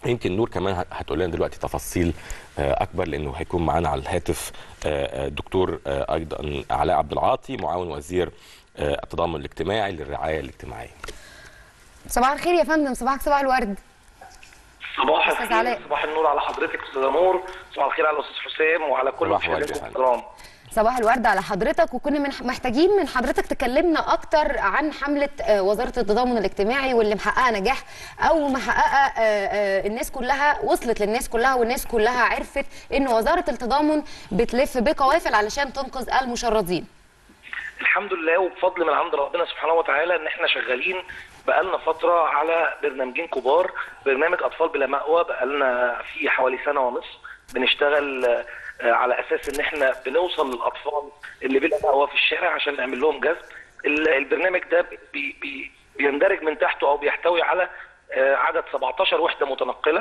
يمكن نور كمان هت- هتقول لنا دلوقتي تفاصيل آه، اكبر لانه هيكون معانا على الهاتف آه، آه، الدكتور آه، ايضا علاء عبد العاطي معاون وزير آه، التضامن الاجتماعي للرعايه الاجتماعيه صباح الخير يا فندم صباحك صباح الورد صباح أستاذ علاء. الخير صباح النور على حضرتك استاذ نور صباح الخير على الاستاذ حسام وعلى كل صباح الورد مشاهدينا يا فندم. الكرام صباح الورد على حضرتك وكنا من محتاجين من حضرتك تكلمنا اكتر عن حمله آه، وزاره التضامن الاجتماعي واللي محققه نجاح او محققه آه، آه، الناس كلها وصلت للناس كلها والناس كلها عرفت ان وزاره التضامن بتلف بقوافل علشان تنقذ المشردين الحمد لله وبفضل من عند ربنا سبحانه وتعالى ان احنا شغالين بقالنا فتره على برنامجين كبار برنامج اطفال بلا مأوى بقالنا فيه حوالي سنه ونصف بنشتغل آه، على اساس ان احنا بنوصل للاطفال اللي بلا مأوى في الشارع عشان نعمل لهم جذب ال- البرنامج ده بي بي بيندرج من تحته او بيحتوي على آه، عدد 17 وحده متنقله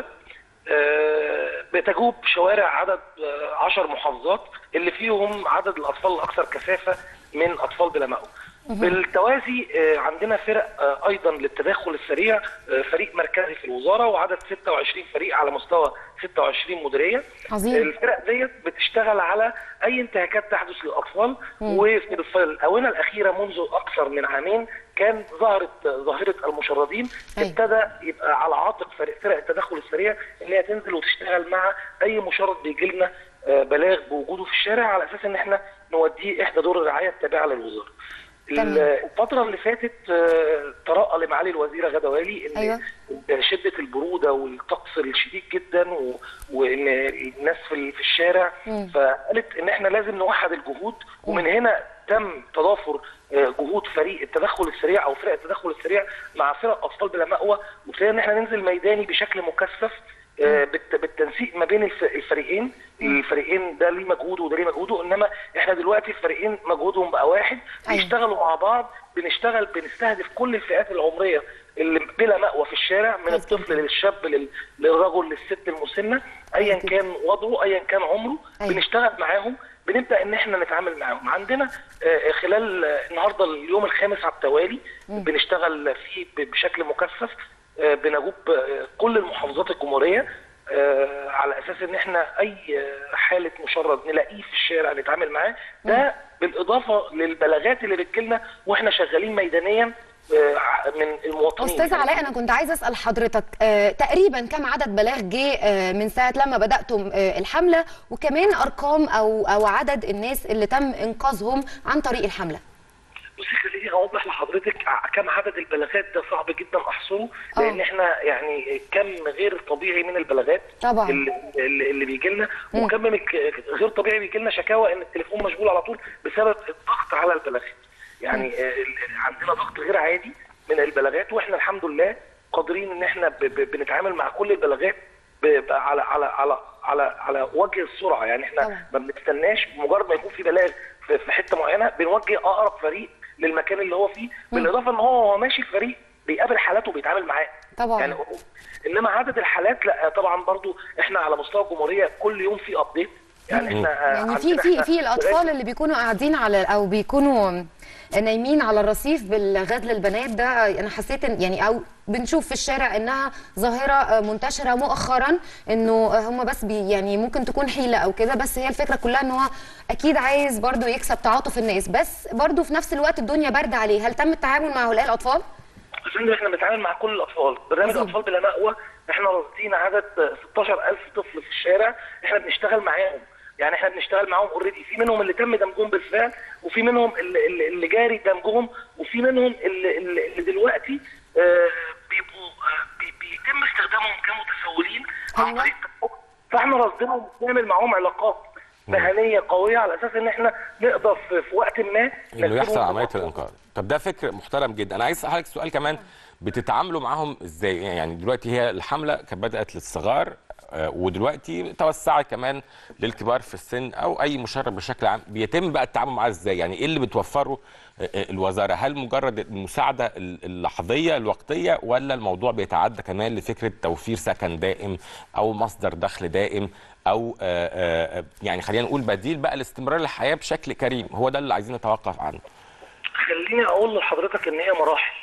آه، بتجوب شوارع عدد آه، 10 محافظات اللي فيهم عدد الاطفال الاكثر كثافه من اطفال بلا مأوى. بالتوازي آه، عندنا فرق آه، ايضا للتدخل السريع آه، فريق مركزي في الوزاره وعدد 26 فريق على مستوى 26 مديريه. عظيم. الفرق ديت بتشتغل على اي انتهاكات تحدث للاطفال وفي الف- الاونه الاخيره منذ اكثر من عامين كان ظهرت ظاهره المشردين أيوة. ابتدى يبقى على عاتق فرق, فرق التدخل السريع ان هي تنزل وتشتغل مع اي مشرد بيجي لنا آه، بلاغ بوجوده في الشارع على اساس ان احنا نوديه احدى دور الرعايه التابعه للوزاره. تمام. ال- الفترة اللي فاتت آه، ترقى لمعالي الوزيرة غدا والي ان أيوة. شدة البرودة والطقس الشديد جدا و... وان الناس في ال- في الشارع فقالت ان احنا لازم نوحد الجهود ومن هنا تم تضافر آه، جهود فريق التدخل السريع او فرق التدخل السريع مع فرق اطفال بلا مأوى وابتدينا ان احنا ننزل ميداني بشكل مكثف آه، بالت- بالتنسيق ما بين الف- الفريقين الفريقين ده ليه مجهوده وده ليه مجهوده انما احنا دلوقتي الفريقين مجهودهم بقى واحد أيوة. بيشتغلوا مع بعض بنشتغل بنستهدف كل الفئات العمريه اللي بلا مأوى في الشارع من كويس الطفل جدا. للشاب لل- للرجل للست المسنه ايا كويس جدا. كان وضعه ايا كان عمره أيوة. بنشتغل معاهم بنبدا ان احنا نتعامل معاهم عندنا آه، خلال آه، النهارده اليوم الخامس على التوالي بنشتغل فيه ب- بشكل مكثف آه، بنجوب آه، كل المحافظات الجمهوريه آه، على اساس ان احنا اي آه، حاله مشرد نلاقيه في الشارع نتعامل معاه ده بالاضافه للبلاغات اللي بتجيلنا واحنا شغالين ميدانيا آه، من المواطنين استاذ علاء انا كنت عايزه اسال حضرتك آه تقريبا كم عدد بلاغ جه آه من ساعه لما بداتم آه الحمله وكمان ارقام او او عدد الناس اللي تم انقاذهم عن طريق الحمله بصي خليني اوضح لحضرتك ع- كم عدد البلاغات ده صعب جدا احصره آه. لان احنا يعني كم غير طبيعي من البلاغات طبعا. اللي, اللي اللي بيجي لنا وكم من الك- غير طبيعي بيجي لنا شكاوى ان التليفون مشغول على طول بسبب الضغط على البلاغات يعني آه، ال- عندنا ضغط غير عادي من البلاغات واحنا الحمد لله قادرين ان احنا ب- ب- بنتعامل مع كل البلاغات ب- ب- على على على على على وجه السرعه يعني احنا طبعا. ما بنستناش مجرد ما يكون في بلاغ في في حته معينه بنوجه اقرب فريق للمكان اللي هو فيه بالاضافه ان هو وهو ماشي الفريق بيقابل حالاته وبيتعامل معاه طبعا. يعني انما عدد الحالات لا طبعا برضو احنا على مستوى الجمهوريه كل يوم في ابديت يعني احنا آه، يعني في عندنا في إحنا في الاطفال اللي بيكونوا قاعدين على او بيكونوا نايمين على الرصيف بالغزل البنات ده انا حسيت ان يعني او بنشوف في الشارع انها ظاهره منتشره مؤخرا انه هم بس بي يعني ممكن تكون حيله او كده بس هي الفكره كلها ان هو اكيد عايز برضو يكسب تعاطف الناس بس برضو في نفس الوقت الدنيا بارده عليه هل تم التعامل مع هؤلاء الاطفال؟ يا فندم احنا بنتعامل مع كل الاطفال برنامج عظيم. اطفال بلا مأوى احنا راصدين عدد 16000 طفل في الشارع احنا بنشتغل معاهم يعني احنا بنشتغل معاهم اوريدي في منهم اللي تم دمجهم بالفعل وفي منهم اللي, اللي, اللي جاري دمجهم وفي منهم اللي, اللي, اللي دلوقتي آه بيبقوا آه بي بيتم استخدامهم كمتسولين عن أيوة. طريق التطبيق. فاحنا راصدينهم بنعمل معاهم علاقات مهنيه قويه على اساس ان احنا نقدر في, في وقت ما انه نسيبهم يحصل عمليه في- الانقاذ طب ده فكر محترم جدا انا عايز اسالك سؤال كمان بتتعاملوا معاهم ازاي يعني دلوقتي هي الحمله كانت بدات للصغار آه، ودلوقتي توسعت كمان للكبار في السن او اي مشرب بشكل عام بيتم بقى التعامل معاه ازاي يعني ايه اللي بتوفره آه، آه، الوزاره هل مجرد المساعده ال- اللحظيه الوقتيه ولا الموضوع بيتعدى كمان لفكره توفير سكن دائم او مصدر دخل دائم او آه، آه، يعني خلينا نقول بديل بقى لاستمرار الحياه بشكل كريم هو ده اللي عايزين نتوقف عنه خليني اقول لحضرتك ان هي مراحل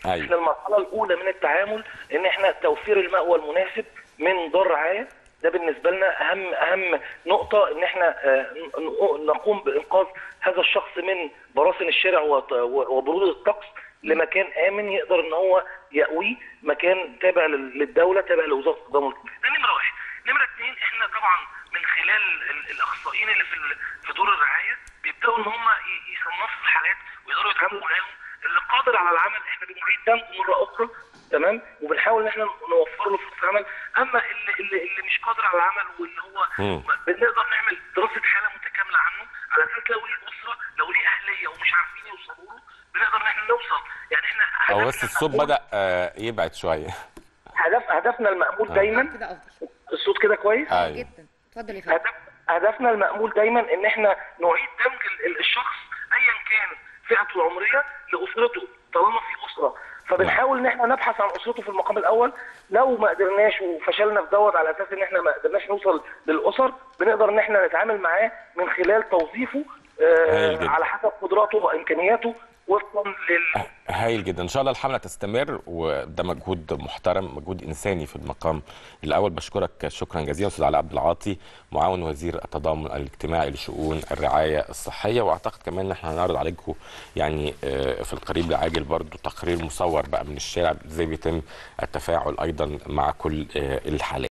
أيوة. احنا المرحله الاولى من التعامل ان احنا توفير المأوى المناسب من دار رعايه ده بالنسبه لنا اهم اهم نقطه ان احنا آه، ن- نقوم بانقاذ هذا الشخص من براثن الشارع وط- وبرود الطقس لمكان امن يقدر ان هو يأويه مكان تابع لل- للدوله تابع لوزاره التضامن الاجتماعي. ده نمره واحد. نمره اثنين احنا طبعا من خلال ال- الاخصائيين اللي في ال- في دور الرعايه بيبداوا ان هم ي- يصنفوا الحالات ويقدروا يتعاملوا معاهم اللي قادر على العمل احنا بنعيد دمجه مره اخرى تمام وبنحاول ان احنا نوفر له فرصه عمل اما اللي اللي, اللي مش قادر على العمل واللي هو مم. بنقدر نعمل دراسه حاله متكامله عنه على اساس لو ليه اسره لو ليه اهليه ومش عارفين يوصلوا له بنقدر ان احنا نوصل يعني احنا هو هدفنا بس الصوت المأمول- بدا آه، يبعد شويه هدف هدفنا المأمول دايما كده افضل الصوت كده كويس ايوه جدا اتفضل يا فندم هدف هدفنا المأمول دايما ان احنا نعيد دمج ال- ال- الشخص ايا كان فئته العمريه لاسرته طالما في اسره فبنحاول ان احنا نبحث عن اسرته في المقام الاول لو ما قدرناش وفشلنا في دوت على اساس ان احنا ما قدرناش نوصل للاسر بنقدر ان احنا نتعامل معاه من خلال توظيفه هايل آه جدا. على حسب قدراته وامكانياته وفقا لل هايل جدا ان شاء الله الحمله تستمر وده مجهود محترم مجهود انساني في المقام الاول بشكرك شكرا جزيلا استاذ علاء عبد العاطي معاون وزير التضامن الاجتماعي لشؤون الرعايه الصحيه واعتقد كمان ان احنا هنعرض عليكم يعني آه، في القريب العاجل برضو تقرير مصور بقى من الشارع ازاي بيتم التفاعل ايضا مع كل آه، الحالات